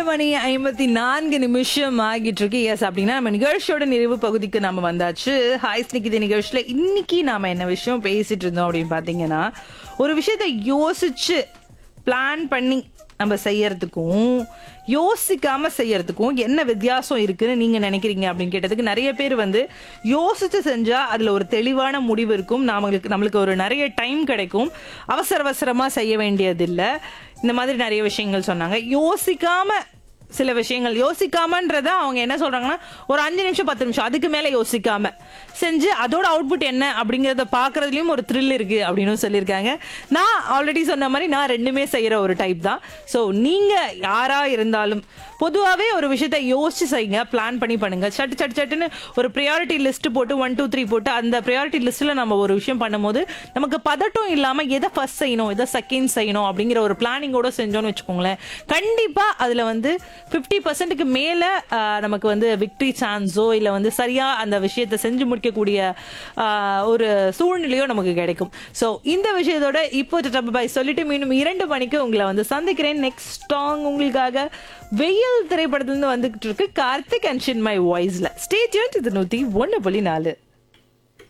இரண்டு மணி ஐம்பத்தி நான்கு நிமிஷம் ஆகிட்டு இருக்கு எஸ் அப்படின்னா நம்ம நிகழ்ச்சியோட நிறைவு பகுதிக்கு நாம வந்தாச்சு ஹாய் ஸ்னிக்கித நிகழ்ச்சியில இன்னைக்கு நாம என்ன விஷயம் பேசிட்டு இருந்தோம் அப்படின்னு பாத்தீங்கன்னா ஒரு விஷயத்த யோசிச்சு பிளான் பண்ணி நம்ம செய்யறதுக்கும் யோசிக்காம செய்யறதுக்கும் என்ன வித்தியாசம் இருக்குன்னு நீங்க நினைக்கிறீங்க அப்படின்னு கேட்டதுக்கு நிறைய பேர் வந்து யோசிச்சு செஞ்சா அதுல ஒரு தெளிவான முடிவு இருக்கும் நம்மளுக்கு நம்மளுக்கு ஒரு நிறைய டைம் கிடைக்கும் அவசர அவசரமா செய்ய வேண்டியதில்லை இந்த மாதிரி நிறைய விஷயங்கள் சொன்னாங்க யோசிக்காம சில விஷயங்கள் யோசிக்காமன்றத அவங்க என்ன சொல்றாங்கன்னா ஒரு அஞ்சு நிமிஷம் பத்து நிமிஷம் அதுக்கு மேல யோசிக்காம செஞ்சு அதோட அவுட்புட் என்ன அப்படிங்கறத பாக்குறதுலயும் ஒரு த்ரில் இருக்கு அப்படின்னு சொல்லியிருக்காங்க நான் ஆல்ரெடி சொன்ன மாதிரி நான் ரெண்டுமே செய்யற ஒரு டைப் தான் ஸோ நீங்க யாரா இருந்தாலும் பொதுவாகவே ஒரு விஷயத்த யோசிச்சு செய்யுங்க பிளான் பண்ணி பண்ணுங்க சட்டு சட்டு சட்டுன்னு ஒரு ப்ரையாரிட்டி லிஸ்ட் போட்டு ஒன் டூ த்ரீ போட்டு அந்த ப்ரையாரிட்டி லிஸ்ட்ல நம்ம ஒரு விஷயம் பண்ணும்போது நமக்கு பதட்டம் இல்லாம எதை ஃபர்ஸ்ட் செய்யணும் எதை செகண்ட் செய்யணும் அப்படிங்கிற ஒரு பிளானிங்கோட செஞ்சோம்னு வச்சுக்கோங்களேன் கண்டிப்பா அதுல வந்து ஃபிஃப்டி பர்சன்ட்டுக்கு மேல ஆஹ், நமக்கு வந்து விக்டரி சான்ஸோ இல்ல வந்து சரியா அந்த விஷயத்தை செஞ்சு முடிக்கக்கூடிய ஆஹ், ஒரு சூழ்நிலையோ நமக்கு கிடைக்கும் ஸோ இந்த விஷயத்தோட இப்போ பாய் சொல்லிட்டு மீண்டும் இரண்டு மணிக்கு உங்களை வந்து சந்திக்கிறேன் நெக்ஸ்ட் சாங் உங்களுக்காக வெயில் திரைப்படத்துல இருந்து வந்துகிட்டு இருக்கு கார்த்திக் அண்ட் ஷின் மை வாய்ஸ்ல ஸ்டே டியூன் இது நூத்தி ஒன்னு புள்ளி நாலு